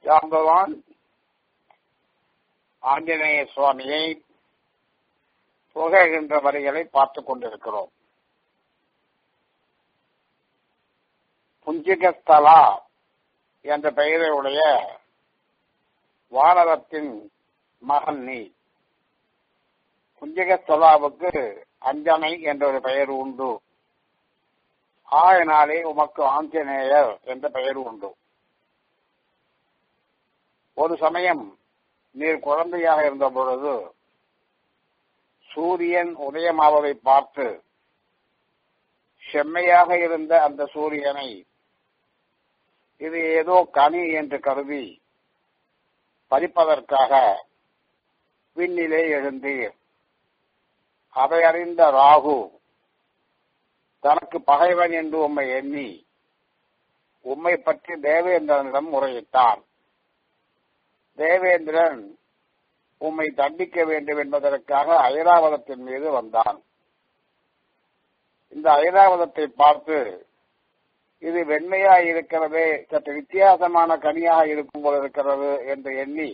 ஜாம்பவான் ஆஞ்சநேய சுவாமியை புகழ்கின்ற வரிகளை பார்த்துக் கொண்டிருக்கிறோம் புஞ்சிகஸ்தலா என்ற பெயரையுடைய வானரத்தின் மகன் நீ புஞ்சகஸ்தலாவுக்கு அஞ்சனை என்ற ஒரு பெயர் உண்டு ஆயனாலே உமக்கு ஆஞ்சநேயர் என்ற பெயர் உண்டு ஒரு சமயம் நீர் குழந்தையாக இருந்த பொழுது சூரியன் உதயமாவதை பார்த்து செம்மையாக இருந்த அந்த சூரியனை இது ஏதோ கனி என்று கருதி பறிப்பதற்காக விண்ணிலே எழுந்தீர் அதை அறிந்த ராகு தனக்கு பகைவன் என்று உம்மை எண்ணி உம்மை பற்றி தேவேந்திரனிடம் முறையிட்டான் தேவேந்திரன் உம்மை தண்டிக்க வேண்டும் என்பதற்காக ஐராவதத்தின் மீது வந்தான் இந்த ஐராவதத்தை பார்த்து இது வெண்மையாக இருக்கிறதே சற்று வித்தியாசமான கனியாக இருக்கும் போல இருக்கிறது என்று எண்ணி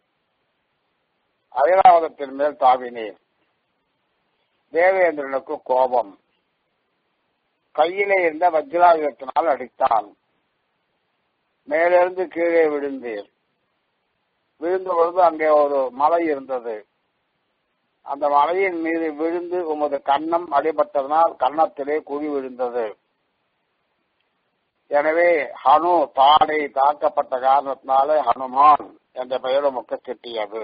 ஐராவதத்தின் மேல் தாவினேன் தேவேந்திரனுக்கு கோபம் கையிலே இருந்த வஜ்ராயுதத்தினால் அடித்தான் மேலிருந்து கீழே விழுந்தேன் விழுந்த பொழுது அங்கே ஒரு மலை இருந்தது அந்த மலையின் மீது விழுந்து உமது கன்னம் அடிபட்டதனால் கன்னத்திலே குழி விழுந்தது எனவே ஹனு தாடை தாக்கப்பட்ட காரணத்தினாலே ஹனுமான் என்ற பெயர் உமக்கு கிட்டியது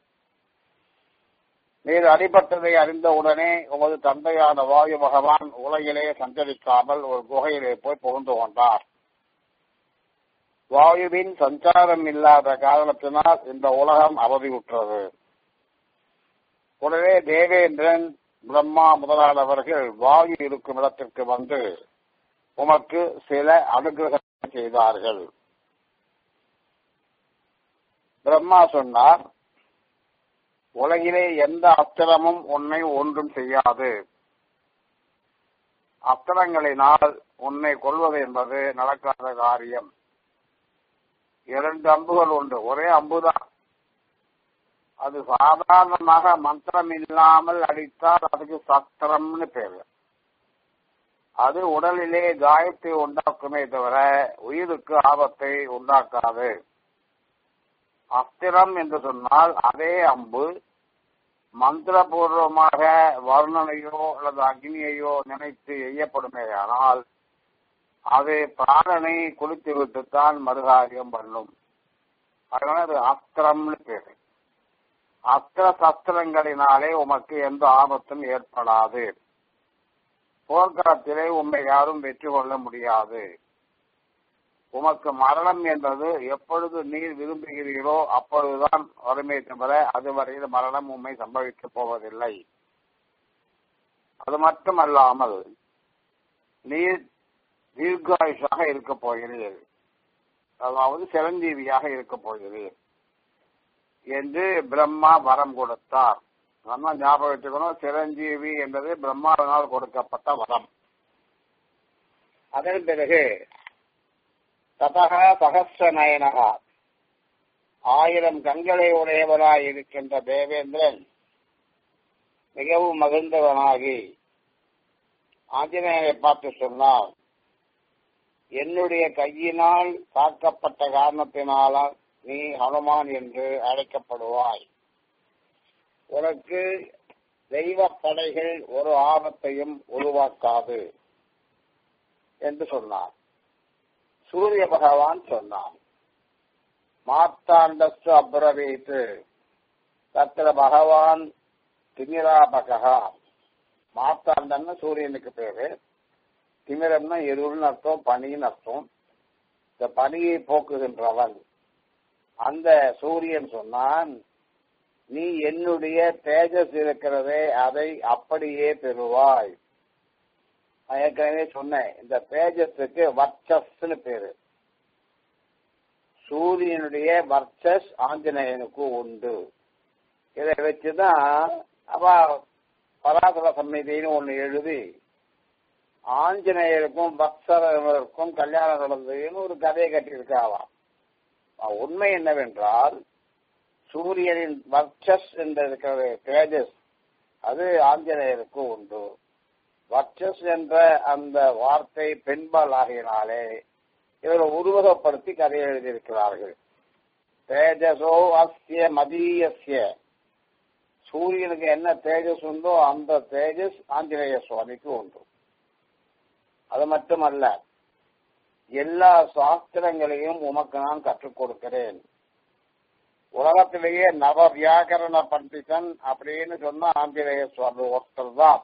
நீர் அடிபட்டதை அறிந்த உடனே உமது தந்தையான வாயு பகவான் உலகிலே சஞ்சரிக்காமல் ஒரு குகையிலே போய் புகுந்து கொண்டார் வாயுவின் சஞ்சாரம் இல்லாத காரணத்தினால் இந்த உலகம் அவதியுற்றது உடனே தேவேந்திரன் பிரம்மா முதலானவர்கள் வாயு இருக்கும் இடத்திற்கு வந்து உமக்கு சில அனுகிரகம் செய்தார்கள் பிரம்மா சொன்னார் உலகிலே எந்த அஸ்திரமும் உன்னை ஒன்றும் செய்யாது அஸ்திரங்களினால் உன்னை கொள்வது என்பது நடக்காத காரியம் இரண்டு அம்புகள் உண்டு ஒரே அம்புதான் அது சாதாரணமாக மந்திரம் இல்லாமல் அடித்தால் அதுக்கு சத்திரம்னு பேரு அது உடலிலே காயத்தை உண்டாக்குமே தவிர உயிருக்கு ஆபத்தை உண்டாக்காது அஸ்திரம் என்று சொன்னால் அதே அம்பு மந்திரபூர்வமாக வர்ணனையோ அல்லது அக்னியையோ நினைத்து எய்யப்படுமே ஆனால் அது பிராணனை குளித்து விட்டுத்தான் மறுகாரியம் பண்ணும் அதனால அது அஸ்திரம்னு பேரு அஸ்திர சஸ்திரங்களினாலே உமக்கு எந்த ஆபத்தும் ஏற்படாது போர்க்களத்திலே உண்மை யாரும் வெற்றி கொள்ள முடியாது உமக்கு மரணம் என்பது எப்பொழுது நீர் விரும்புகிறீரோ அப்பொழுதுதான் வருமே தவிர அதுவரையில் மரணம் உண்மை சம்பவிக்கப் போவதில்லை அது மட்டுமல்லாமல் நீர் தீர்காயுஷாக இருக்க போகிறீர் அதாவது சிரஞ்சீவியாக இருக்க போகிறீர் என்று பிரம்மா வரம் கொடுத்தார் நம்ம ஞாபகம் வச்சுக்கணும் சிரஞ்சீவி என்பது பிரம்மாவினால் கொடுக்கப்பட்ட வரம் அதன் பிறகு ததக சகசிர நயனகா ஆயிரம் கண்களை உடையவராய் இருக்கின்ற தேவேந்திரன் மிகவும் மகிழ்ந்தவனாகி ஆஞ்சநேயரை பார்த்து சொன்னார் என்னுடைய கையினால் தாக்கப்பட்ட காரணத்தினால நீ ஹனுமான் என்று அழைக்கப்படுவாய் உனக்கு தெய்வ படைகள் ஒரு ஆபத்தையும் உருவாக்காது என்று சொன்னார் சூரிய பகவான் சொன்னான் மாத்தாண்டஸ்து அப்ரவீத்து தத்திர பகவான் திமிராபகா மாத்தாண்டன்னு சூரியனுக்கு பேரு திமிரம்னா இருள்னு அர்த்தம் பனின்னு அர்த்தம் இந்த பனியை போக்குகின்றவன் அந்த சூரியன் சொன்னான் நீ என்னுடைய தேஜஸ் இருக்கிறதே அதை அப்படியே பெறுவாய் நான் ஏற்கனவே சொன்னேன் இந்த தேஜஸுக்கு வர்ச்சஸ்ன்னு பேரு சூரியனுடைய வர்ச்சஸ் ஆஞ்சநேயனுக்கு உண்டு இதை வச்சுதான் அவ பராசர சம்மிதின்னு ஒண்ணு எழுதி ஆஞ்சநேயருக்கும் பக்தர்களுக்கும் கல்யாணம் நடந்ததுன்னு ஒரு கதையை கட்டியிருக்காவாம் உண்மை என்னவென்றால் சூரியனின் வர்ச்சஸ் என்று இருக்கிற தேஜஸ் அது ஆஞ்சநேயருக்கு உண்டு வர்ச்சஸ் என்ற அந்த வார்த்தை பெண்பால் ஆகியனாலே இவர் உருவகப்படுத்தி கதை எழுதியிருக்கிறார்கள் தேஜசோ அஸ்ய மதீயஸ்ய சூரியனுக்கு என்ன தேஜஸ் உண்டோ அந்த தேஜஸ் ஆஞ்சநேய சுவாமிக்கு உண்டு அது மட்டுமல்ல எல்லா சாஸ்திரங்களையும் உமக்கு நான் கற்றுக் கொடுக்கிறேன் உலகத்திலேயே நவ வியாக்கரண பண்டிதன் அப்படின்னு சொன்னா ஆஞ்சநேய சுவாமி ஒருத்தர் தான்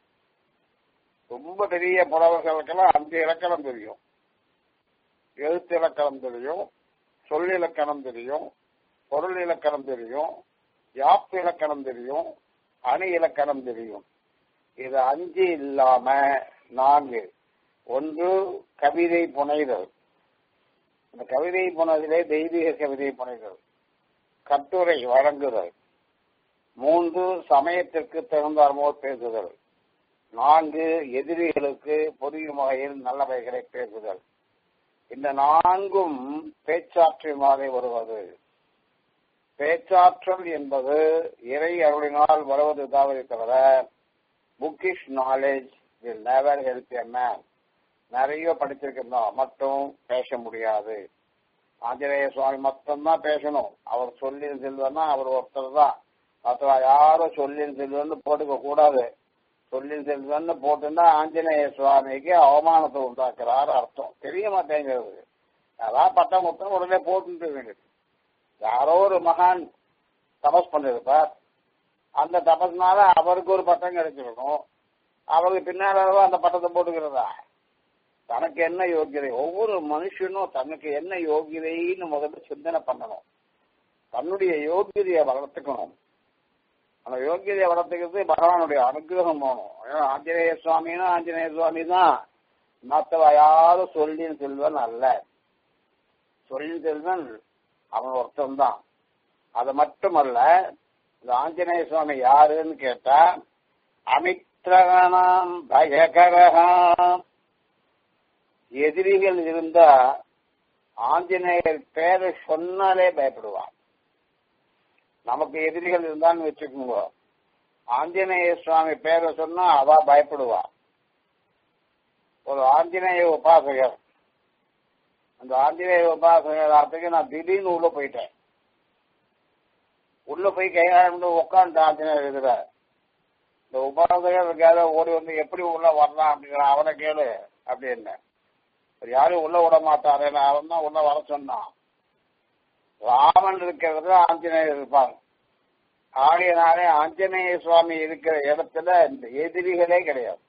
ரொம்ப பெரிய புலவர்களுக்கெல்லாம் அஞ்சு இலக்கணம் தெரியும் எழுத்து இலக்கணம் தெரியும் சொல் இலக்கணம் தெரியும் பொருள் இலக்கணம் தெரியும் யாப்பு இலக்கணம் தெரியும் அணி இலக்கணம் தெரியும் இது அஞ்சு இல்லாம நான்கு ஒன்று கவிதை புனைதல் இந்த கவிதை புனைதலே தெய்வீக கவிதை புனைதல் கட்டுரை வழங்குதல் மூன்று சமயத்திற்கு தகுந்தாற்போல் பேசுதல் நான்கு எதிரிகளுக்கு புரியும் வகையில் நல்லவைகளை பேசுதல் இந்த நான்கும் பேச்சாற்றினாலே வருவது பேச்சாற்றல் என்பது இறை அருளினால் வருவது தவறை தவிர bookish knowledge will never help a man நிறைய படிச்சிருக்கிறதா மட்டும் பேச முடியாது ஆஞ்சநேய சுவாமி மட்டும்தான் பேசணும் அவர் சொல்லின் செல்வன்னா அவர் ஒருத்தர் தான் மற்ற யாரும் சொல்லின் செல்வன்னு போட்டுக்க கூடாது சொல்லின் செல்வன்னு போட்டுன்னா ஆஞ்சநேய சுவாமிக்கு அவமானத்தை உண்டாக்குறாரு அர்த்தம் தெரிய மாட்டேங்கிறது அதான் பட்டம் முத்தம் உடனே போட்டு வேண்டியது யாரோ ஒரு மகான் தபஸ் பண்ணிருப்பார் அந்த தபஸ்னால அவருக்கு ஒரு பட்டம் கிடைச்சிருக்கும் அவருக்கு பின்னால அந்த பட்டத்தை போட்டுக்கிறதா தனக்கு என்ன யோகியதை ஒவ்வொரு மனுஷனும் தனக்கு என்ன யோகியதைன்னு முதல்ல சிந்தனை பண்ணணும் தன்னுடைய யோகியதையை வளர்த்துக்கணும் அந்த யோகியதையை வளர்த்துக்கிறது பகவானுடைய அனுகிரகம் போகணும் ஏன்னா ஆஞ்சநேய சுவாமின்னா ஆஞ்சநேய சுவாமி தான் மற்றவ யாரும் சொல்லின் செல்வன் அல்ல சொல்லின் செல்வன் அவன் ஒருத்தன் தான் அது மட்டுமல்ல இந்த ஆஞ்சநேய சுவாமி யாருன்னு கேட்டா அமித்ரகணாம் பயகரகாம் எதிரிகள் இருந்தா ஆஞ்சநேயர் பேரை சொன்னாலே பயப்படுவான் நமக்கு எதிரிகள் இருந்தான்னு வச்சுக்கோங்க ஆஞ்சநேய சுவாமி பேரை சொன்னா அவ பயப்படுவா ஒரு ஆஞ்சநேய உபாசகர் அந்த ஆஞ்சநேய உபாசகராத்துக்கு நான் திடீர்னு உள்ள போயிட்டேன் உள்ள போய் கையாண்டு உட்காந்து ஆஞ்சநேயர் இருக்கிற இந்த உபாசகர் இருக்காத ஓடி வந்து எப்படி உள்ள வரலாம் அப்படிங்கிற அவனை கேளு அப்படின்னு யாரும் உள்ள விட மாட்டாரு அவன் தான் உள்ள வர சொன்னான் ராமன் இருக்கிறது ஆஞ்சநேயர் இருப்பாங்க ஆகையினாலே ஆஞ்சநேய சுவாமி இருக்கிற இடத்துல இந்த எதிரிகளே கிடையாது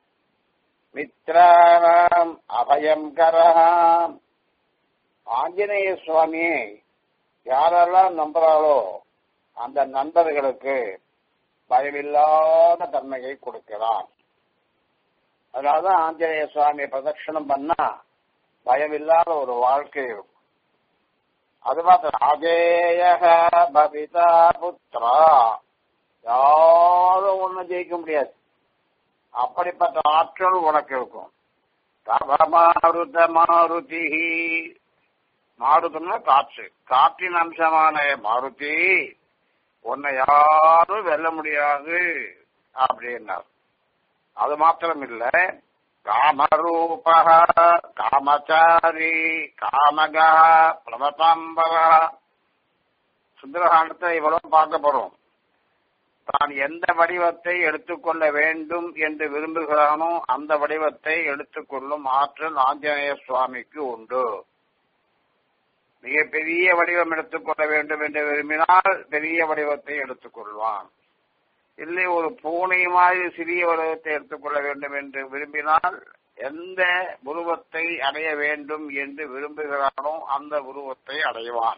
மித்ராணாம் அபயம் கரஹாம் ஆஞ்சநேய சுவாமியை யாரெல்லாம் நம்புறாளோ அந்த நண்பர்களுக்கு பயமில்லாத தன்மையை கொடுக்கிறான் அதனாலதான் ஆஞ்சநேய சுவாமியை பிரதட்சணம் பண்ணா பயமில்லாத ஒரு வாழ்க்கை இருக்கும் அது மாத்திரம் அஜேய பவிதா புத்திரா யாரும் ஒண்ணும் ஜெயிக்க முடியாது அப்படிப்பட்ட ஆற்றல் உனக்கு இருக்கும் தபமாருத மாருதி மாருதம்னா காற்று காற்றின் அம்சமான மாருதி உன்னை யாரும் வெல்ல முடியாது அப்படின்னார் அது மாத்திரம் இல்ல காமரூப காமச்சாரி காமகா பிரபதாம்பர சுந்தரகாண்டத்தை இவ்வளவு பார்க்க போறோம் தான் எந்த வடிவத்தை எடுத்துக்கொள்ள வேண்டும் என்று விரும்புகிறானோ அந்த வடிவத்தை எடுத்துக்கொள்ளும் ஆற்றல் ஆஞ்சநேய சுவாமிக்கு உண்டு மிக பெரிய வடிவம் எடுத்துக்கொள்ள வேண்டும் என்று விரும்பினால் பெரிய வடிவத்தை எடுத்துக்கொள்வான் இல்லை ஒரு பூனை மாதிரி சிறிய வடிவத்தை எடுத்துக்கொள்ள வேண்டும் என்று விரும்பினால் எந்த உருவத்தை அடைய வேண்டும் என்று விரும்புகிறானோ அந்த உருவத்தை அடைவான்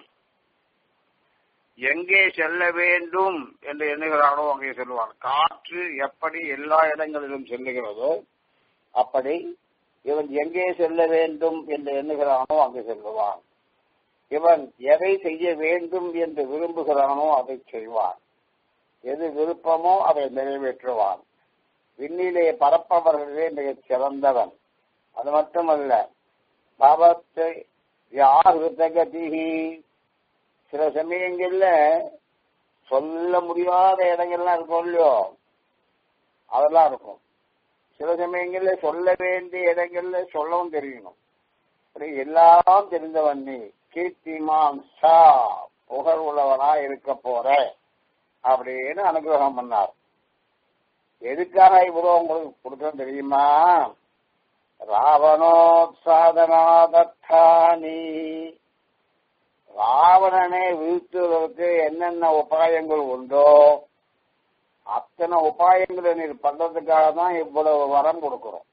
எங்கே செல்ல வேண்டும் என்று எண்ணுகிறானோ அங்கே செல்வான் காற்று எப்படி எல்லா இடங்களிலும் செல்லுகிறதோ அப்படி இவன் எங்கே செல்ல வேண்டும் என்று எண்ணுகிறானோ அங்கு செல்லுவான் இவன் எதை செய்ய வேண்டும் என்று விரும்புகிறானோ அதை செய்வான் எது விருப்பமோ அதை நிறைவேற்றுவான் விண்ணிலே பரப்பவர்களே மிகச் சிறந்தவன் அது மட்டுமல்ல பாவத்தை யார் கதி சில சமயங்கள்ல சொல்ல முடியாத இடங்கள்லாம் இருக்கும் இல்லையோ அதெல்லாம் இருக்கும் சில சமயங்கள்ல சொல்ல வேண்டிய இடங்கள்ல சொல்லவும் தெரியணும் அப்படி எல்லாம் தெரிந்தவன் நீ கீர்த்திமான் சா புகழ் உள்ளவனா இருக்க போற அப்படின்னு அனுகிரகம் பண்ணார் எதுக்காக இவ்வளவு உங்களுக்கு கொடுக்கணும் தெரியுமா ராவணோத்சாதனாதத்தானி ராவணனை வீழ்த்துவதற்கு என்னென்ன உபாயங்கள் உண்டோ அத்தனை உபாயங்களை நீர் பண்றதுக்காக தான் இவ்வளவு வரம் கொடுக்கிறோம்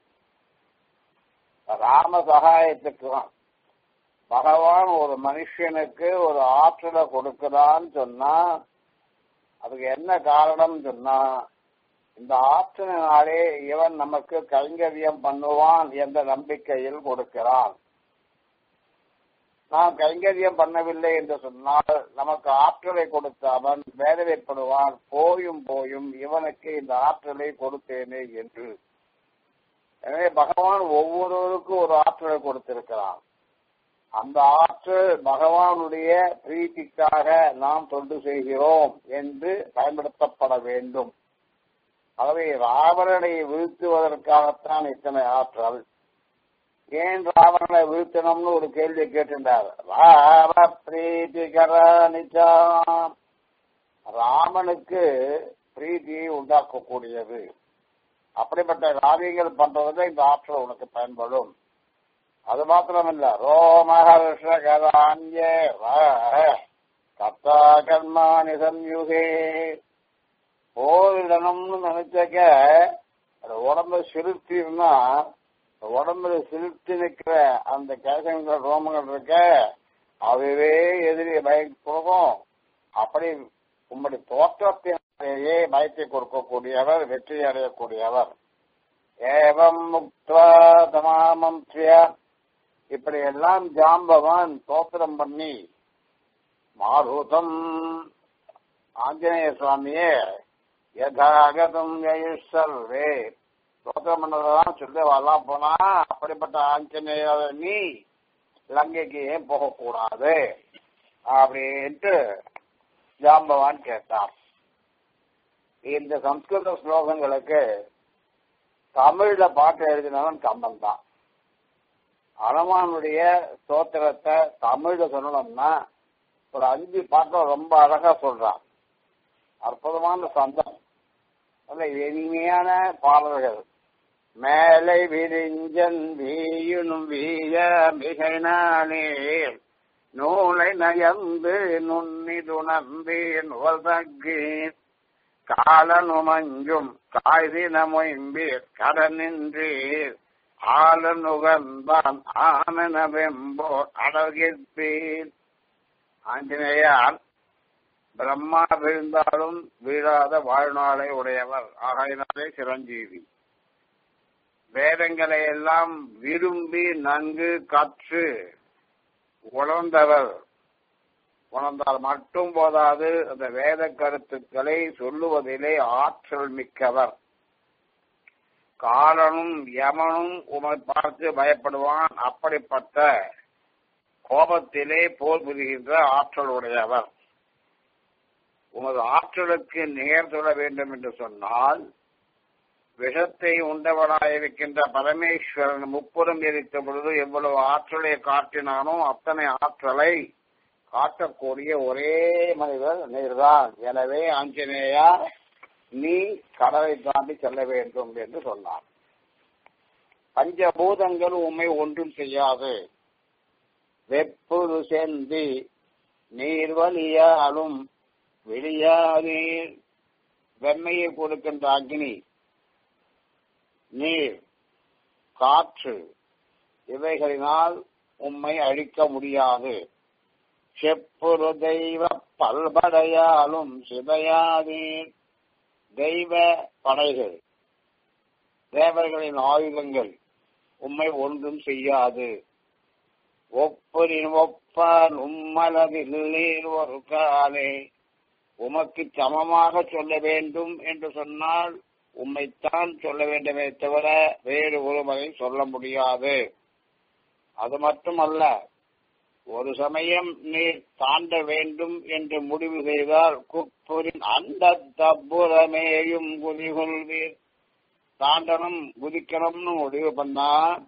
ராம சகாயத்துக்கு தான் பகவான் ஒரு மனுஷனுக்கு ஒரு ஆற்றலை கொடுக்கிறான்னு சொன்னா அதுக்கு என்ன காரணம் சொன்னா இந்த ஆற்றலினாலே இவன் நமக்கு கைங்கரியம் பண்ணுவான் என்ற நம்பிக்கையில் கொடுக்கிறான் நாம் கைங்கரியம் பண்ணவில்லை என்று சொன்னால் நமக்கு ஆற்றலை கொடுத்த அவன் வேதனைப்படுவான் போயும் போயும் இவனுக்கு இந்த ஆற்றலை கொடுத்தேனே என்று எனவே பகவான் ஒவ்வொருவருக்கும் ஒரு ஆற்றலை கொடுத்திருக்கிறான் அந்த ஆற்றல் பகவானுடைய பிரீத்திக்காக நாம் தொண்டு செய்கிறோம் என்று பயன்படுத்தப்பட வேண்டும் ஆகவே ராவணனை வீழ்த்துவதற்காகத்தான் இத்தனை ஆற்றல் ஏன் ராவணனை வீழ்த்தணும்னு ஒரு கேள்வி கேட்டிருந்தார் ராம பிரீத்திகர நிஜாம் ராமனுக்கு பிரீத்தியை உண்டாக்கக்கூடியது அப்படிப்பட்ட காரியங்கள் பண்றதுல இந்த ஆற்றல் உனக்கு பயன்படும் அது மாத்திரமில்ல ரோமஹர்ஷகரான்யே கத்தா கர்மானி சம்யுகே போரிடணும்னு நினைச்சாக்க அது உடம்பு சிறுத்தினா உடம்புல சிறுத்தி நிற்கிற அந்த கேசங்கள் ரோமங்கள் இருக்க அதுவே எதிரி பயம் கொடுக்கும் அப்படி உம்முடைய தோற்றத்திலேயே பயத்தை கொடுக்கக்கூடியவர் வெற்றி அடையக்கூடியவர் ஏவம் முக்துவா தமாமம் இப்படி எல்லாம் ஜாம்பவான் தோத்திரம் பண்ணி மாருதம் ஆஞ்சநேய சுவாமியே யதாகதம் யயுஷர்வே தோத்திரம் பண்ணதெல்லாம் சொல்லி வரலாம் போனா அப்படிப்பட்ட ஆஞ்சநேயரை நீ இலங்கைக்கு ஏன் போகக்கூடாது அப்படின்ட்டு ஜாம்பவான் கேட்டார் இந்த சம்ஸ்கிருத ஸ்லோகங்களுக்கு தமிழ்ல பாட்டு எழுதினவன் கம்பன் தான் அனுமானுடைய ஸ்தோத்திரத்தை தமிழ்ல சொல்லணும்னா ஒரு அஞ்சு பாட்டம் ரொம்ப அழகா சொல்றான் அற்புதமான சந்தம் நல்ல இனிமையான பாடல்கள் மேலை விரிஞ்சன் வீயுனும் வீய மிகைனானே நூலை நயந்து நுண்ணிதுணர்ந்து நுவல்தக்கீர் காலனுமஞ்சும் காய்தினமொயம்பீர் கடனின்றீர் ஆலனுகந்தான் ஆனன வெம்போர் அடர்கிற்பீர் ஆஞ்சநேயார் பிரம்மா விழுந்தாலும் வீழாத வாழ்நாளை உடையவர் ஆகையினாலே சிரஞ்சீவி வேதங்களை எல்லாம் விரும்பி நன்கு கற்று உணர்ந்தவர் உணர்ந்தால் மட்டும் போதாது அந்த வேத கருத்துக்களை சொல்லுவதிலே ஆற்றல் மிக்கவர் காலனும் யமனும் உமை பார்த்து பயப்படுவான் அப்படிப்பட்ட கோபத்திலே போர் புரிகின்ற ஆற்றல் உடையவர் உமது ஆற்றலுக்கு நேர் தொட வேண்டும் என்று சொன்னால் விஷத்தை உண்டவனாயிருக்கின்ற பரமேஸ்வரன் முப்புறம் எரித்த பொழுது எவ்வளவு ஆற்றலை காட்டினானோ அத்தனை ஆற்றலை காட்டக்கூடிய ஒரே மனிதர் நீர்தான் எனவே ஆஞ்சநேயா நீ கடலை தாண்டி செல்ல வேண்டும் என்று சொன்னார் பஞ்சபூதங்கள் உண்மை ஒன்றும் செய்யாது வெப்புரு செந்தி நீர் வலியாலும் வெளியாதீர் வெண்மையை கொடுக்கின்ற அக்னி நீர் காற்று இவைகளினால் உம்மை அழிக்க முடியாது செப்புரு தெய்வ பல்படையாலும் சிதையாதீர் தெய்வ படைகள் தேவர்களின் ஆயுதங்கள் உம்மை ஒன்றும் செய்யாது ஒப்பரின் ஒப்பால் உம்மளவில் நீர் ஒரு காலே உமக்கு சமமாக சொல்ல வேண்டும் என்று சொன்னால் உம்மைத்தான் சொல்ல வேண்டுமே தவிர வேறு ஒருவரை சொல்ல முடியாது அது மட்டுமல்ல ஒரு சமயம் நீர் தாண்ட வேண்டும் என்று முடிவு செய்தால் குப்புரின் அந்த தப்புரமேயும் குதிகொள்வீர் தாண்டணும் குதிக்கணும்னு முடிவு பண்ணா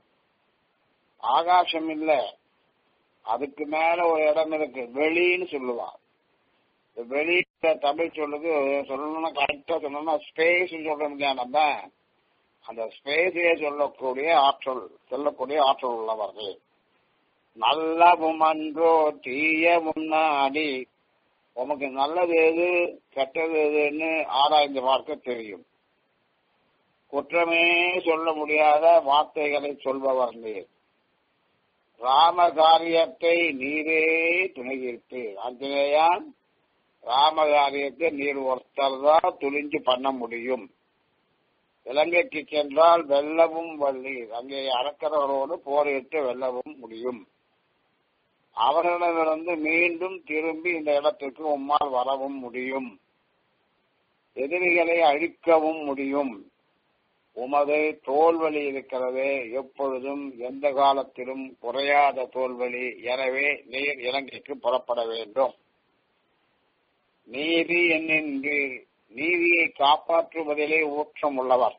ஆகாசம் இல்ல அதுக்கு மேல ஒரு இடம் இருக்கு வெளின்னு சொல்லுவான் வெளி தமிழ் சொல்லுது சொல்லணும்னா கரெக்டா சொல்லணும்னா ஸ்பேஸ் சொல்ல முடியாது நம்ம அந்த ஸ்பேஸையே சொல்லக்கூடிய ஆற்றல் சொல்லக்கூடிய ஆற்றல் உள்ளவர்கள் நல்லவும் அன்றோ தீய முன்னாடி உமக்கு நல்லது எது கெட்டது எதுன்னு ஆராய்ந்து பார்க்க தெரியும் குற்றமே சொல்ல முடியாத வார்த்தைகளை சொல்பவர் நீர் ராம காரியத்தை நீரே துணைகிட்டு ஆஞ்சநேயான் ராம காரியத்தை நீர் ஒருத்தர் தான் துணிஞ்சு பண்ண முடியும் இலங்கைக்கு சென்றால் வெல்லவும் வள்ளீர் அங்கே அரக்கர்களோடு போரிட்டு வெல்லவும் முடியும் அவர்களிடமிருந்து மீண்டும் திரும்பி இந்த இடத்திற்கு உம்மால் வரவும் முடியும் எதிரிகளை அழிக்கவும் முடியும் உமது தோல்வழி இருக்கிறதே எப்பொழுதும் எந்த காலத்திலும் குறையாத தோல்வழி எனவே நீர் இலங்கைக்கு புறப்பட வேண்டும் நீதி என்னென்று நீதியை காப்பாற்றுவதிலே ஊற்றம் உள்ளவர்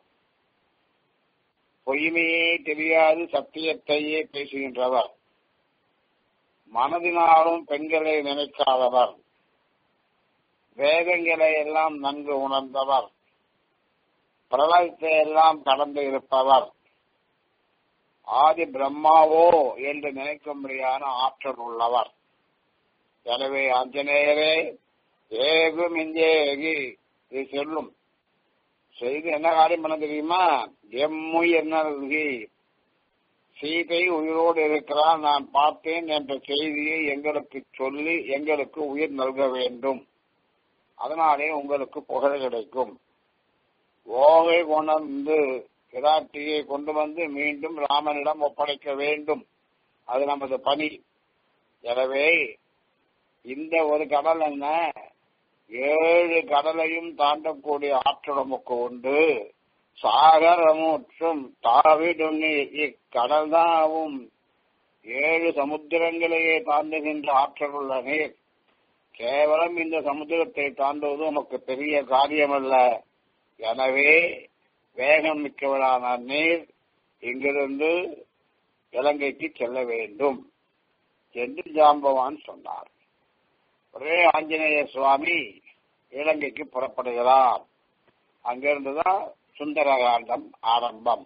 பொய்மையே தெரியாது சத்தியத்தையே பேசுகின்றவர் மனதினாலும் பெண்களை நினைக்காதவர் வேதங்களை எல்லாம் நன்கு உணர்ந்தவர் பிரளயத்தை எல்லாம் கடந்து இருப்பவர் ஆதி பிரம்மாவோ என்று நினைக்கும்படியான ஆற்றல் உள்ளவர் எனவே ஆஞ்சநேயரே ஏகும் இஞ்சேகி இது சொல்லும் செய்து என்ன காரியம் பண்ண தெரியுமா எம்முய் நல்கி சீதை உயிரோடு இருக்கிறான் நான் பார்த்தேன் என்ற செய்தியை எங்களுக்கு சொல்லி எங்களுக்கு உயிர் நல்க வேண்டும் அதனாலே உங்களுக்கு புகழ் கிடைக்கும் ஓகை கொண்டு கிராட்டியை கொண்டு வந்து மீண்டும் ராமனிடம் ஒப்படைக்க வேண்டும் அது நமது பணி எனவே இந்த ஒரு கடல் என்ன ஏழு கடலையும் தாண்டக்கூடிய ஆற்றல் நமக்கு உண்டு சாகரமுற்றும் தாவிடும் இக்கடல் தாவும் ஏழு சமுத்திரங்களையே தாண்டுகின்ற ஆற்றல் உள்ள நீர் கேவலம் இந்த சமுத்திரத்தை தாண்டுவது நமக்கு பெரிய காரியமல்ல எனவே வேகம் மிக்கவளான நீர் இங்கிருந்து இலங்கைக்கு செல்ல வேண்டும் என்று ஜாம்பவான் சொன்னார் ஒரே ஆஞ்சநேய சுவாமி இலங்கைக்கு புறப்படுகிறார் அங்கிருந்துதான் சுந்தரகாண்டம் ஆரம்பம்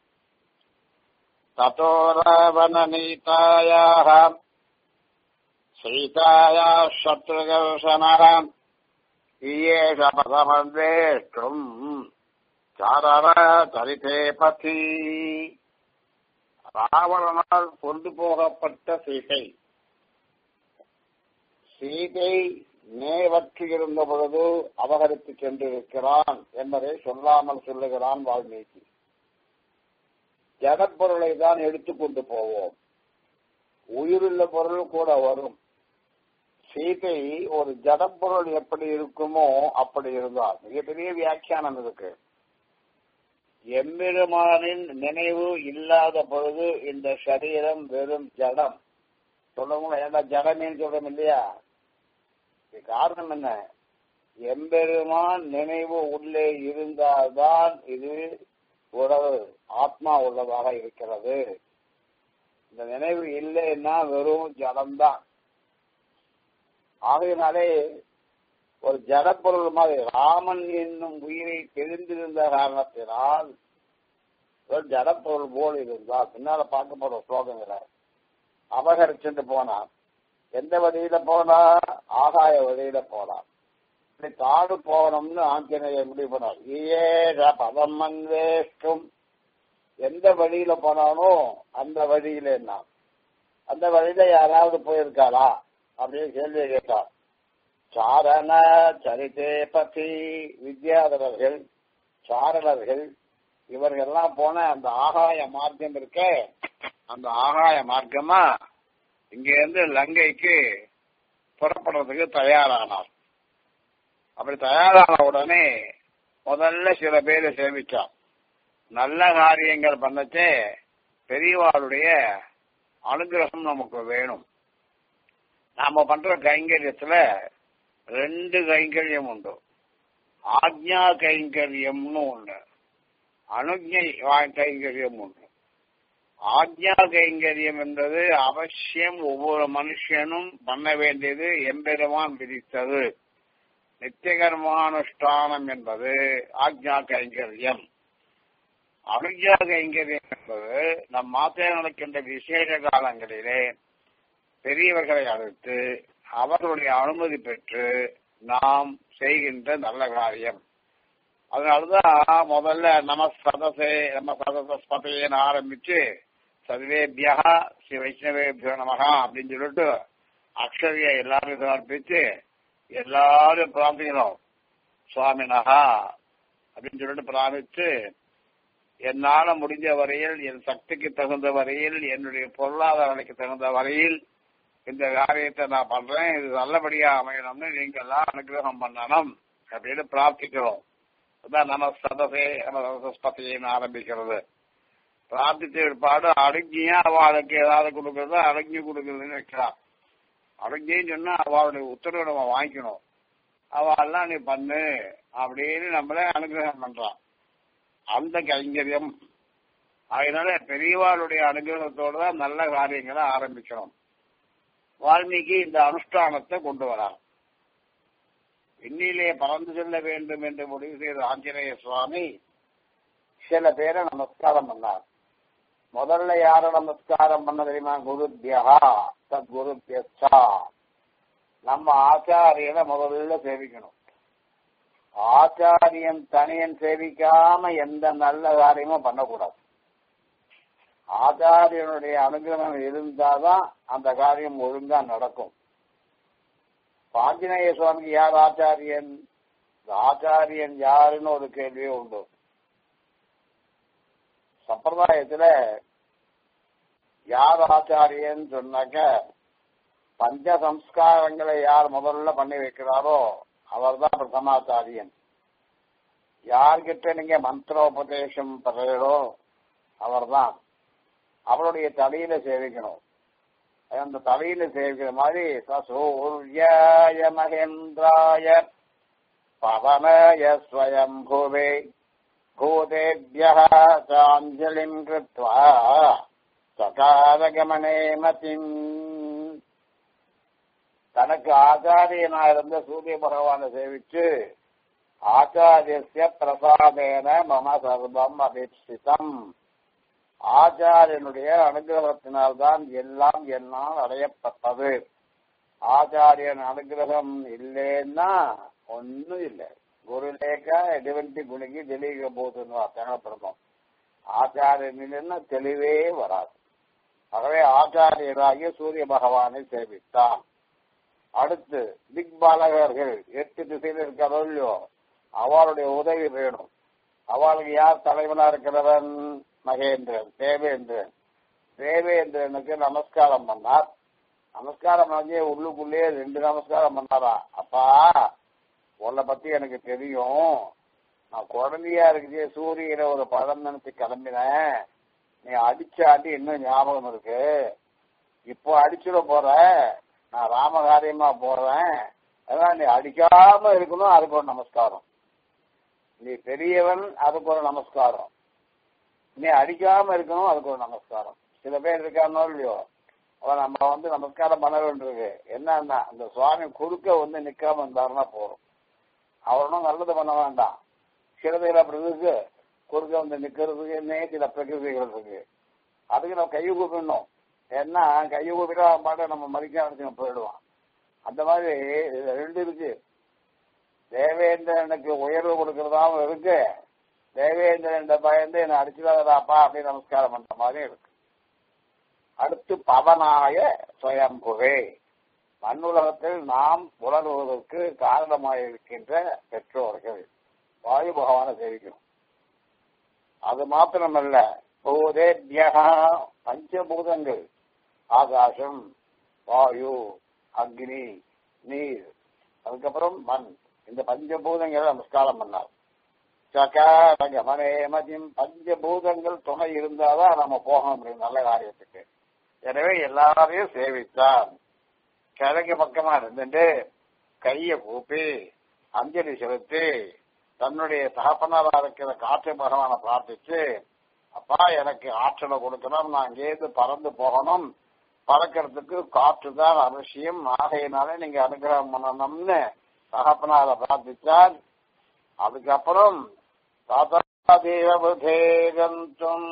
தத்தோரவனநீதாயாக சீதாயா சத்ருகர்ஷனः ஈயேஷ பதமன்வேஷ்டும் சாரர சரிதே பதி ராவணனால் கொண்டு போகப்பட்ட சீதை சீதை நேவற்று இருந்த பொழுது அபகரித்து சென்றிருக்கிறான் என்பதை சொல்லாமல் சொல்லுகிறான் வால்மீகி ஜடப்பொருளை தான் எடுத்துக்கொண்டு போவோம் உயிருள்ள பொருள் கூட வரும் சீதை ஒரு ஜடப்பொருள் எப்படி இருக்குமோ அப்படி இருந்தால் மிகப்பெரிய வியாக்கியானம் இருக்கு எம்பெருமானின் நினைவு இல்லாத பொழுது இந்த சரீரம் வெறும் ஜடம் சொல்லவும் ஏன்னா ஜடமேன்னு சொல்றோம் இல்லையா காரணம் என்ன எம்பெருமான் நினைவு உள்ளே இருந்தால்தான் இது உறவு ஆத்மா உள்ளதாக இருக்கிறது இந்த நினைவு இல்லைன்னா வெறும் ஜடம்தான் ஆகையினாலே ஒரு ஜடப்பொருள் மாதிரி ராமன் என்னும் உயிரை தெரிந்திருந்த காரணத்தினால் ஒரு ஜடப்பொருள் போல் இருந்தால் பின்னால பார்க்க போற ஸ்லோகங்களை அபகரிச்சுட்டு போனான் எந்த வழியில போனா ஆகாய வழியில போனான் இப்படி காடு போகணும்னு ஆஞ்சநேயர் முடிவு பண்ணார் ஏழ பதம் வேஷ்டும் எந்த வழியில போனானோ அந்த வழியில என்ன அந்த வழியில யாராவது போயிருக்காளா அப்படின்னு கேள்வி கேட்டார் சாரண சரிதே பத்தி வித்யாதரர்கள் சாரணர்கள் இவர்கள்லாம் போன அந்த ஆகாய மார்க்கம் இருக்க அந்த ஆகாய மார்க்கமா இங்க இருந்து லங்கைக்கு புறப்படுறதுக்கு தயாரானார் அப்படி தயாரான உடனே முதல்ல சில பேரை சேமிச்சான் நல்ல காரியங்கள் பண்ணச்சே பெரியவாளுடைய அனுகிரகம் நமக்கு வேணும் நாம பண்ற கைங்கரியத்துல ரெண்டு கைங்கரியம் உண்டு ஆக்ஞா கைங்கரியம்னு ஒண்ணு அனுஜை கைங்கரியம் ஒண்ணு ஆக்ஞா கைங்கரியம் என்பது அவசியம் ஒவ்வொரு மனுஷனும் பண்ண வேண்டியது எம்பெருமான் விதித்தது நித்தியகர்மானுஷ்டானம் என்பது ஆக்ஞா கைங்கரியம் அனுஜா கைங்கரியம் என்பது நம் மாத்திரை நடக்கின்ற விசேஷ காலங்களிலே பெரியவர்களை அழைத்து அவர்களுடைய அனுமதி பெற்று நாம் செய்கின்ற நல்ல காரியம் அதனாலதான் முதல்ல நம சதசே நம சதசஸ்பதையன்னு ஆரம்பிச்சு சர்வேபியா ஸ்ரீ வைஷ்ணவேபியோ நமகா அப்படின்னு சொல்லிட்டு அக்ஷரிய எல்லாரும் சமர்ப்பிச்சு எல்லாரும் பிரார்த்திக்கணும் சுவாமினகா அப்படின்னு சொல்லிட்டு பிரார்த்திச்சு என்னால முடிஞ்ச வரையில் என் சக்திக்கு தகுந்த வரையில் என்னுடைய பொருளாதார நிலைக்கு தகுந்த வரையில் இந்த காரியத்தை நான் பண்றேன் இது நல்லபடியா அமையணும்னு நீங்க எல்லாம் அனுகிரகம் பண்ணணும் அப்படின்னு பிரார்த்திக்கிறோம் அதான் நம சதசே நம சதஸ்பதின்னு ஆரம்பிக்கிறது பிரார்த்தித்த ஏற்பாடு அடங்கியா அவளுக்கு ஏதாவது கொடுக்கறதோ அடங்கி கொடுக்கறதுன்னு வைக்கலாம் அடங்கின்னு சொன்னா அவளுடைய உத்தரவை நம்ம வாங்கிக்கணும் அவெல்லாம் நீ பண்ணு அப்படின்னு நம்மளே அனுகிரகம் பண்றான் அந்த கைங்கரியம் அதனால பெரியவாளுடைய அனுகிரகத்தோடு தான் நல்ல காரியங்களை ஆரம்பிக்கணும் வால்மீகி இந்த அனுஷ்டானத்தை கொண்டு வரார் விண்ணிலே பறந்து செல்ல வேண்டும் என்று முடிவு செய்த ஆஞ்சநேய சுவாமி சில பேரை நமஸ்காரம் பண்ணார் முதல்ல யார நமஸ்காரம் பண்ண தெரியுமா குருபியா தத் குருபியஸ்தா நம்ம ஆச்சாரியனை முதல்ல சேவிக்கணும் ஆச்சாரியன் தனியன் சேவிக்காம எந்த நல்ல காரியமும் பண்ணக்கூடாது ஆச்சாரியனுடைய அனுகிரகம் இருந்தாதான் அந்த காரியம் ஒழுங்கா நடக்கும் ஆஞ்சநேய சுவாமிக்கு யார் ஆச்சாரியன் ஆச்சாரியன் யாருன்னு ஒரு கேள்வியே உண்டு சம்பிரதாயத்துல யார் ஆச்சாரியன் சொன்னாக்க பஞ்ச சம்ஸ்காரங்களை யார் முதல்ல பண்ணி வைக்கிறாரோ அவர் தான் பிரதமாச்சாரியன் யார்கிட்ட நீங்க மந்திரோபதேசம் பெறீங்களோ அவர் தான் அவருடைய தலையில சேவிக்கணும் அந்த தலையில சேவிக்கிற மாதிரி சசூர்யாய மகேந்திராய பவனய ஸ்வயம்புவே பூதேபிய சாஞ்சலிம் கிருத்வா சகாரகமனே மதிம் தனக்கு ஆச்சாரியனா இருந்த சூரிய பகவானை சேவிச்சு ஆச்சாரிய பிரசாதேன மம சர்வம் அபேட்சிதம் ஆச்சாரியனுடைய அனுகிரகத்தினால்தான் எல்லாம் என்னால் அடையப்பட்டது ஆச்சாரியன் அனுகிரகம் இல்லைன்னா ஒன்னும் இல்லை குரு லேக்க எடிவெண்டி குணிக்கு தெளிக போதுன்னு தேவைப்படணும் ஆச்சாரியன் இல்லைன்னா தெளிவே வராது ஆகவே ஆச்சாரியராகிய சூரிய பகவானை சேவித்தான் அடுத்து திக் பாலகர்கள் எட்டு திசையில் இருக்கிறதோ இல்லையோ அவளுடைய உதவி வேணும் அவளுக்கு யார் தலைவனா இருக்கிறவன் மகேந்திரன் தேவேந்திரன் தேவேந்திரனுக்கு நமஸ்காரம் பண்ணார் நமஸ்காரம் பண்ணி உள்ளுக்குள்ளேயே ரெண்டு நமஸ்காரம் பண்ணாரா அப்பா உன்னை பத்தி எனக்கு தெரியும் நான் குழந்தையா இருக்குது சூரியனை ஒரு பழம் நினைச்சு கிளம்பினேன் நீ அடிச்ச அடி இன்னும் ஞாபகம் இருக்கு இப்போ அடிச்சுட போற நான் ராமகாரியமா போறேன் அதான் நீ அடிக்காம இருக்கணும் அதுக்கு ஒரு நமஸ்காரம் நீ பெரியவன் அதுக்கு ஒரு நமஸ்காரம் நீ அடிக்காம இருக்கணும் அதுக்கு ஒரு நமஸ்காரம் சில பேர் இருக்கானோ இல்லையோ அவன் நம்ம வந்து நமஸ்காரம் பண்ண வேண்டியிருக்கு என்னன்னா அந்த சுவாமி குறுக்க வந்து நிக்காம இருந்தாருன்னா போறோம் அவனும் நல்லது பண்ண வேண்டாம் சிலதுகள் அப்படி இருக்கு குறுக்க வந்து நிக்கிறதுக்கு சில பிரகிருதிகள் இருக்கு அதுக்கு நம்ம கையை கூப்பிடணும் ஏன்னா கையை கூப்பிட்டா அவன் பாட்ட நம்ம மதிக்க ஆரம்பிச்சு போயிடுவான் அந்த மாதிரி ரெண்டு இருக்கு தேவேந்திரனுக்கு உயர்வு கொடுக்கறதாவும் இருக்கு தேவேந்திரன் பயந்து என்னை அடிச்சுடாதாப்பா அப்படின்னு நமஸ்காரம் பண்ற மாதிரி இருக்கு அடுத்து பவனாய சுயம்புவே மண்ணுலகத்தில் நாம் உலகுவதற்கு காரணமாக இருக்கின்ற பெற்றோர்கள் வாயு பகவானை சேவிக்கணும் அது மாத்திரமல்ல பூதேபியகா பஞ்சபூதங்கள் ஆகாசம் வாயு அக்னி நீர் அதுக்கப்புறம் மண் இந்த பஞ்சபூதங்களை நமஸ்காரம் பண்ணார் சகாரகமனே மதியம் பஞ்சபூதங்கள் துணை இருந்தாதான் நம்ம போக முடியும் நல்ல காரியத்துக்கு எனவே எல்லாரையும் சேவித்தான் கிழக்கு பக்கமா இருந்துட்டு கைய கூப்பி அஞ்சலி செலுத்தி தன்னுடைய தகப்பனாரா இருக்கிற காற்று பகவானை பிரார்த்திச்சு அப்பா எனக்கு ஆற்றலை கொடுக்கணும் நான் இங்கேருந்து பறந்து போகணும் பறக்கிறதுக்கு காற்று தான் அவசியம் ஆகையினாலே நீங்க அனுகிரகம் பண்ணணும்னு தகப்பனார பிரார்த்திச்சார் அதுக்கப்புறம் தாத்தா தேவபுதேகந்தும்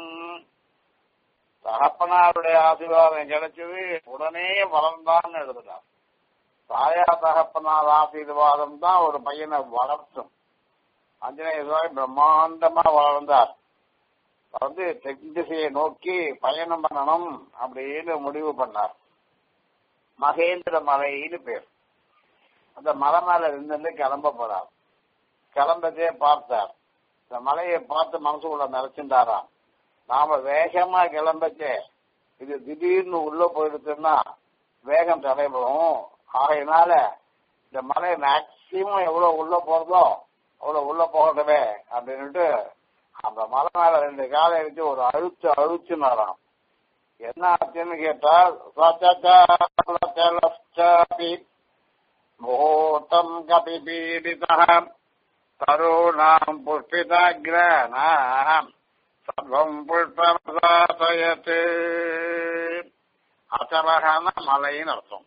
தகப்பனாருடைய ஆசீர்வாதம் கிடைச்சது உடனே வளர்ந்தான்னு எழுதுறார் தாயா தகப்பனார் ஆசீர்வாதம் தான் ஒரு பையனை வளர்த்தும் ஆஞ்சநேய சுவாமி பிரம்மாண்டமா வளர்ந்தார் வந்து தென் திசையை நோக்கி பயணம் பண்ணணும் அப்படின்னு முடிவு பண்ணார் மகேந்திர மலைன்னு பேர் அந்த மலை மேல இருந்து கிளம்ப போறார் கிளம்பதே பார்த்தார் இந்த மலையை பார்த்து மனசுக்குள்ள நினைச்சுட்டாராம் நாம வேகமா கிளம்பச்சே இது திடீர்னு உள்ள போயிடுச்சுன்னா வேகம் தடைபடும் ஆகையினால இந்த மலை மேக்சிமம் எவ்வளவு உள்ள போறதோ அவ்வளவு உள்ள போகட்டுமே அப்படின்னுட்டு அந்த மலை மேல ரெண்டு காலை வச்சு ஒரு அழுத்து அழுச்சுனாராம் என்ன ஆச்சுன்னு கேட்டால் முகூர்த்தம் கபி பீடிதம் தருணாம் புஷ்பிதாகிராணாம் சர்வம் புஷ்பமதாசயத்து அச்சலகான மலைன்னு அர்த்தம்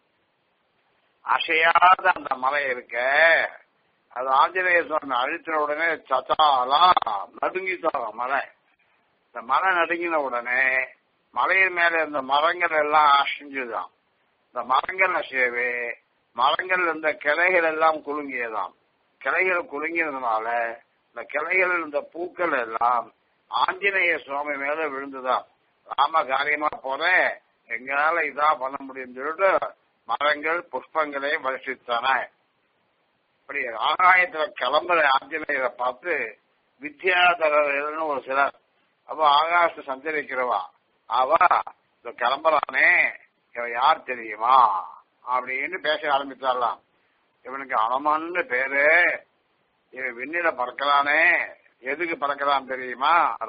அசையாத அந்த மலை இருக்க அது ஆஞ்சநேய சுவாமி அழித்த உடனே சச்சாலா நடுங்கிட்டாராம் மலை இந்த மலை நடுங்கின உடனே மலையின் மேல இருந்த மரங்கள் எல்லாம் அசைஞ்சுதான் இந்த மரங்கள் அசையவே மரங்கள் இருந்த கிளைகள் எல்லாம் குலுங்கியதாம் கிளைகள் குலுங்கினதுனால இந்த கிளைகள் இருந்த பூக்கள் எல்லாம் ஆஞ்சநேய சுவாமி மேல விழுந்துதான் ராம காரியமா போறேன் எங்களால இதா பண்ண முடியும் சொல்லிட்டு மரங்கள் புஷ்பங்களை வருஷித்தன இப்படி ஆகாயத்துல கிளம்புற ஆஞ்சநேயரை பார்த்து வித்யாதரர்னு ஒரு சிலர் அப்ப ஆகாச சஞ்சரிக்கிறவா அவ இந்த கிளம்புறானே இவன் யார் தெரியுமா அப்படின்னு பேச ஆரம்பிச்சாரலாம் இவனுக்கு அனுமன்னு பேரு இவன் விண்ணில பறக்கலானே எதுக்கு பறக்கிறான் தெரியுமா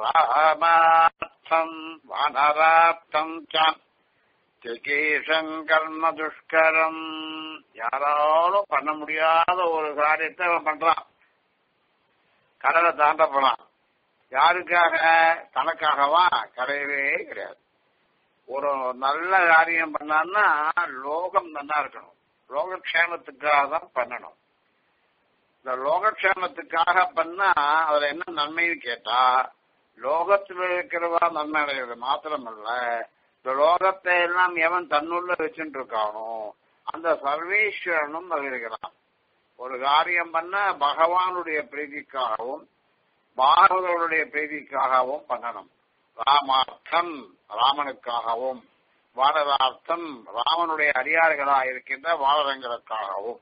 ராமார்த்தம் வானராப்தம் சான் சிகீஷம் கர்ம துஷ்கரம் யாராலும் பண்ண முடியாத ஒரு காரியத்தை அவன் பண்றான் கடலை தாண்ட போறான் யாருக்காக தனக்காகவா கிடையவே கிடையாது ஒரு நல்ல காரியம் பண்ணான்னா லோகம் நல்லா இருக்கணும் லோகக்ஷேமத்துக்காக தான் பண்ணணும் இந்த லோகக்ஷேமத்துக்காக பண்ணா அதுல என்ன நன்மைன்னு கேட்டா லோகத்துல இருக்கிறவா நன்மை அடைகிறது மாத்திரமல்ல இந்த லோகத்தை எல்லாம் எவன் தன்னுள்ள வச்சுட்டு இருக்கானோ அந்த சர்வேஸ்வரனும் இருக்கிறான் ஒரு காரியம் பண்ண பகவானுடைய பிரீதிக்காகவும் பாகவதனுடைய பிரீதிக்காகவும் பண்ணணும் ராமார்த்தம் ராமனுக்காகவும் வானரார்த்தம் ராமனுடைய அடியார்களா இருக்கின்ற வானரங்களுக்காகவும்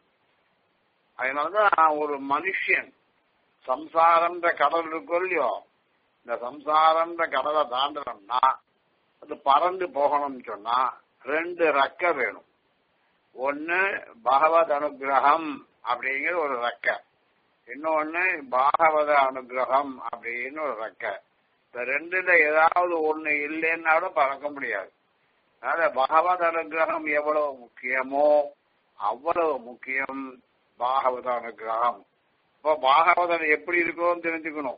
அதனாலதான் ஒரு மனுஷன் சம்சாரம்ன்ற கடல் இருக்கும் இல்லையோ இந்த சம்சாரம்ன்ற கடலை தாண்டணும்னா அது பறந்து போகணும்னு சொன்னா ரெண்டு ரெக்க வேணும் ஒன்னு பகவத் அனுகிரகம் அப்படிங்கிற ஒரு ரெக்க இன்னொன்னு பாகவத அனுகிரகம் அப்படின்னு ஒரு ரெக்க இந்த ரெண்டுல ஏதாவது ஒண்ணு இல்லைன்னாலும் பறக்க முடியாது அதனால பகவத் அனுகிரகம் எவ்வளவு முக்கியமோ அவ்வளவு முக்கியம் பாகவத அனுகிரகம் இப்போ பாகவதன் எப்படி இருக்கும்னு தெரிஞ்சுக்கணும்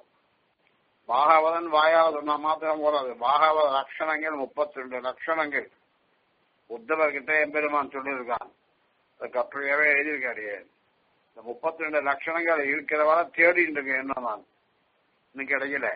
பாகவதன் வாயால் சொன்னா மாத்திரம் போறாது பாகவத லட்சணங்கள் முப்பத்தி ரெண்டு லட்சணங்கள் உத்தவர்கிட்ட எம்பெருமான் சொல்லியிருக்கான் அது கட்டுரையாவே எழுதியிருக்காரு இந்த முப்பத்தி ரெண்டு லட்சணங்கள் இருக்கிறவரை தேடிட்டு இருக்கேன் என்ன நான் இன்னும் கிடைக்கல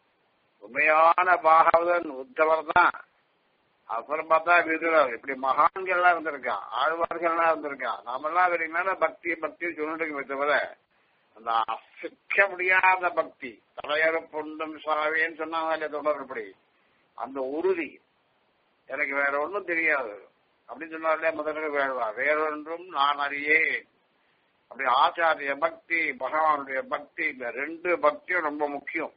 உண்மையான பாகவதன் உத்தவர் தான் அப்புறம் பார்த்தா விதுரர் இப்படி மகான்கள்லாம் இருந்திருக்கான் ஆழ்வார்கள்லாம் இருந்திருக்கான் நாமெல்லாம் இவருக்கு மேல பக்தி பக்தி சொல்லிட்டு தவிர அந்த அசைக்க முடியாத பக்தி தலையறு பொண்ணும் சாவேன்னு சொன்னாங்க தொடர்படி அந்த உறுதி எனக்கு வேற ஒன்றும் தெரியாது அப்படின்னு சொன்னாலே முதல்ல வேழ்வா வேறொன்றும் நான் அறியேன் அப்படி ஆச்சாரிய பக்தி பகவானுடைய பக்தி இந்த ரெண்டு பக்தியும் ரொம்ப முக்கியம்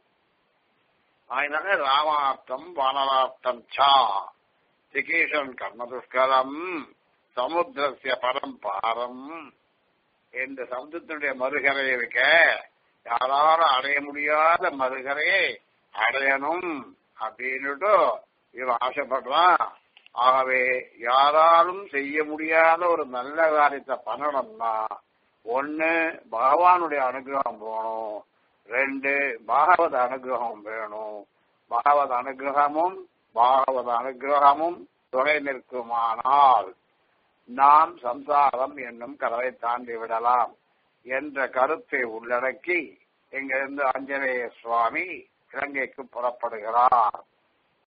அதனால ராமார்த்தம் வானரார்த்தம் சா சிகேஷன் கர்மதுஷ்கரம் சமுத்திரசிய பரம்பாரம் இந்த சமுத்திரத்தினுடைய மறுகரை இருக்க யாராலும் அடைய முடியாத மறுகரையை அடையணும் அப்படின்னுட்டு இவன் ஆசைப்படுறான் ஆகவே யாராலும் செய்ய முடியாத ஒரு நல்ல காரியத்தை பண்ணணும்னா ஒண்ணு பகவானுடைய அனுகிரகம் வேணும் ரெண்டு பாகவத அனுகிரகம் வேணும் பாகவத அனுகிரகமும் பாகவத அனுகிரகமும் துணை நிற்குமானால் நாம் சம்சாரம் என்னும் கதவை தாண்டி விடலாம் என்ற கருத்தை உள்ளடக்கி இங்கிருந்து ஆஞ்சநேய சுவாமி இலங்கைக்கு புறப்படுகிறார்